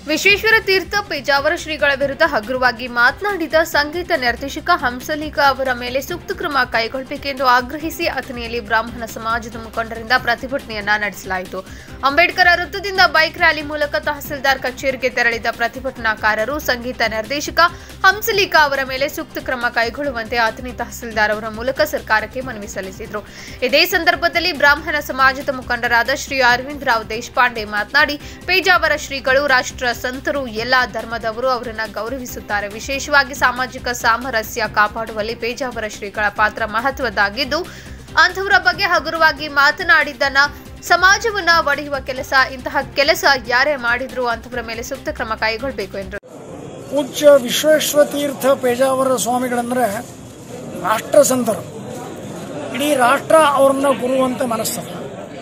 ವಿಶ್ವೇಶ್ವರ ತೀರ್ಥ ಪೇಜಾವರ ಶ್ರೀಗಳ ವಿರುದ್ಧ ಹಗುರವಾಗಿ ಮಾತನಾಡಿದ ಸಂಗೀತ ನಿರ್ದೇಶಕ ಹಂಸಲೇಖ ಅವರ ಮೇಲೆ ಸೂಕ್ತ ಕ್ರಮ ಕೈಗೊಳ್ಳಬೇಕೆಂದು ಆಗ್ರಹಿಸಿ ಅಥಣಿಯಲ್ಲಿ ಬ್ರಾಹ್ಮಣ ಸಮಾಜದ ಮುಖಂಡರಿಂದ ಪ್ರತಿಭಟನೆಯನ್ನ ನಡೆಸಲಾಯಿತು ಅಂಬೇಡ್ಕರ್ ವೃತ್ತದಿಂದ ಬೈಕ್ ರ್ಯಾಲಿ ಮೂಲಕ ತಹಸೀಲ್ದಾರ್ ಕಚೇರಿಗೆ ತೆರಳಿದ ಪ್ರತಿಭಟನಾಕಾರರು ಸಂಗೀತ ನಿರ್ದೇಶಕ ಹಂಸಲೇಖ ಅವರ ಮೇಲೆ ಸೂಕ್ತ ಕ್ರಮ ಕೈಗೊಳ್ಳುವಂತೆ ಅಥಣಿ ತಹಸೀಲ್ದಾರ್ ಅವರ ಮೂಲಕ ಸರ್ಕಾರಕ್ಕೆ ಮನವಿ ಸಲ್ಲಿಸಿದರು ಇದೇ ಸಂದರ್ಭದಲ್ಲಿ ಬ್ರಾಹ್ಮಣ ಸಮಾಜದ ಮುಖಂಡರಾದ ಶ್ರೀ ಅರವಿಂದ್ ರಾವ್ ದೇಶಪಾಂಡೆ ಮಾತನಾಡಿ ಪೇಜಾವರ ಶ್ರೀಗಳು ರಾಷ್ಟ್ರ ಸಂತರು ಎಲ್ಲಾ ಧರ್ಮದವರು ಅವರನ್ನ ಗೌರವಿಸುತ್ತಾರೆ ವಿಶೇಷವಾಗಿ ಸಾಮಾಜಿಕ ಸಾಮರಸ್ಯ ಕಾಪಾಡುವಲ್ಲಿ ಪೇಜಾವರ ಶ್ರೀಗಳ ಪಾತ್ರ ಮಹತ್ವದ್ದಾಗಿದ್ದು ಅಂಥವರ ಬಗ್ಗೆ ಹಗುರವಾಗಿ ಮಾತನಾಡಿದ್ದನ್ನ ಸಮಾಜವನ್ನ ಒಡೆಯುವ ಕೆಲಸ ಇಂತಹ ಕೆಲಸ ಯಾರೇ ಮಾಡಿದ್ರು ಅಂಥವರ ಮೇಲೆ ಸೂಕ್ತ ಕ್ರಮ ಕೈಗೊಳ್ಳಬೇಕು ಎಂದರು ಪೂಜ್ಯ ವಿಶ್ವೇಶ್ವರ ತೀರ್ಥ ಪೇಜಾವರ ಸ್ವಾಮಿಗಳಂದ್ರೆ ರಾಷ್ಟ್ರ ಸಂತರು ಇಡೀ ರಾಷ್ಟ್ರ ಅವ್ರನ್ನ ಗುರು ಅಂತ ಮನಸ್ತಾರೆ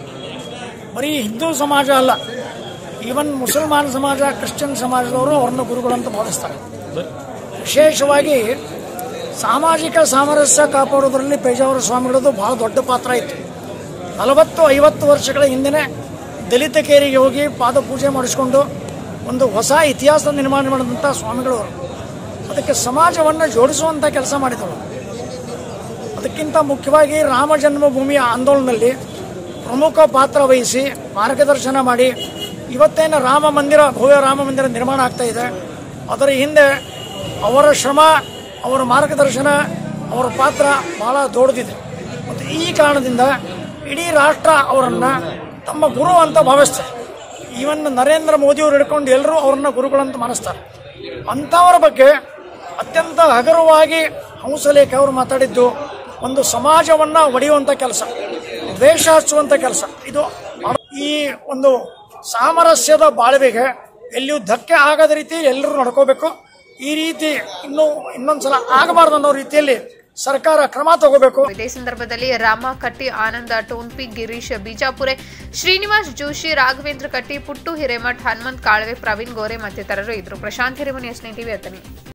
ಬರೀ ಹಿಂದೂ ಸಮಾಜ ಅಲ್ಲ ಈವನ್ ಮುಸಲ್ಮಾನ್ ಸಮಾಜ ಕ್ರಿಶ್ಚಿಯನ್ ಸಮಾಜದವರು ಅವ್ರನ್ನ ಗುರುಗಳಂತ ಭಾವಿಸ್ತಾರೆ ವಿಶೇಷವಾಗಿ ಸಾಮಾಜಿಕ ಸಾಮರಸ್ಯ ಕಾಪಾಡೋದ್ರಲ್ಲಿ ಪೇಜಾವರ ಸ್ವಾಮಿಗಳದ್ದು ಬಹಳ ದೊಡ್ಡ ಪಾತ್ರ ಇತ್ತು ನಲವತ್ತು ಐವತ್ತು ವರ್ಷಗಳ ಹಿಂದಿನ ದಲಿತ ಕೇರಿಗೆ ಹೋಗಿ ಪಾದ ಪೂಜೆ ಮಾಡಿಸ್ಕೊಂಡು ಒಂದು ಹೊಸ ಇತಿಹಾಸ ನಿರ್ಮಾಣ ಮಾಡಿದಂಥ ಸ್ವಾಮಿಗಳು ಅವರು ಅದಕ್ಕೆ ಸಮಾಜವನ್ನು ಜೋಡಿಸುವಂಥ ಕೆಲಸ ಮಾಡಿದರು ಅದಕ್ಕಿಂತ ಮುಖ್ಯವಾಗಿ ರಾಮ ಜನ್ಮಭೂಮಿಯ ಆಂದೋಲನದಲ್ಲಿ ಪ್ರಮುಖ ಪಾತ್ರ ವಹಿಸಿ ಮಾರ್ಗದರ್ಶನ ಮಾಡಿ ಇವತ್ತೇನು ರಾಮ ಮಂದಿರ ಭವ್ಯ ರಾಮ ಮಂದಿರ ನಿರ್ಮಾಣ ಆಗ್ತಾ ಇದೆ ಅದರ ಹಿಂದೆ ಅವರ ಶ್ರಮ ಅವರ ಮಾರ್ಗದರ್ಶನ ಅವರ ಪಾತ್ರ ಬಹಳ ದೊಡ್ಡದಿದೆ ಮತ್ತು ಈ ಕಾರಣದಿಂದ ಇಡೀ ರಾಷ್ಟ್ರ ಅವರನ್ನು ತಮ್ಮ ಗುರು ಅಂತ ಭಾವಿಸ್ತಾರೆ ಈವನ್ ನರೇಂದ್ರ ಮೋದಿಯವರು ಹಿಡ್ಕೊಂಡು ಎಲ್ಲರೂ ಅವ್ರನ್ನ ಗುರುಗಳಂತ ಮಾನಿಸ್ತಾರೆ ಅಂಥವರ ಬಗ್ಗೆ ಅತ್ಯಂತ ಹಗುರವಾಗಿ ಹಂಸಲೇಖ ಅವರು ಮಾತಾಡಿದ್ದು ಒಂದು ಸಮಾಜವನ್ನ ಒಡೆಯುವಂತ ಕೆಲಸ ದ್ವೇಷ ಹಚ್ಚುವಂತ ಕೆಲಸ ಇದು ಈ ಒಂದು ಸಾಮರಸ್ಯದ ಬಾಳ್ವೆಗೆ ಎಲ್ಲಿಯೂ ಧಕ್ಕೆ ಆಗದ ರೀತಿ ಎಲ್ಲರೂ ನಡ್ಕೋಬೇಕು ಈ ರೀತಿ ಇನ್ನೂ ಇನ್ನೊಂದ್ಸಲ ಆಗಬಾರ್ದು ಅನ್ನೋ ರೀತಿಯಲ್ಲಿ ಸರ್ಕಾರ ಕ್ರಮ ತಗೋಬೇಕು ಇದೇ ಸಂದರ್ಭದಲ್ಲಿ ರಾಮ ಕಟ್ಟಿ ಆನಂದ ಟೋನ್ಪಿ ಗಿರೀಶ್ ಬಿಜಾಪುರೆ ಶ್ರೀನಿವಾಸ್ ಜೋಶಿ ರಾಘವೇಂದ್ರ ಕಟ್ಟಿ ಪುಟ್ಟು ಹಿರೇಮಠ್ ಹನುಮಂತ್ ಕಾಳ್ವೆ ಪ್ರವೀಣ್ ಗೋರೆ ಮತ್ತಿತರರು ಇದ್ರು ಪ್ರಶಾಂತ್ ಹಿರೇಮನಿ ಎಸ್ನೇ ಟಿವಿ ಅಥಣಿ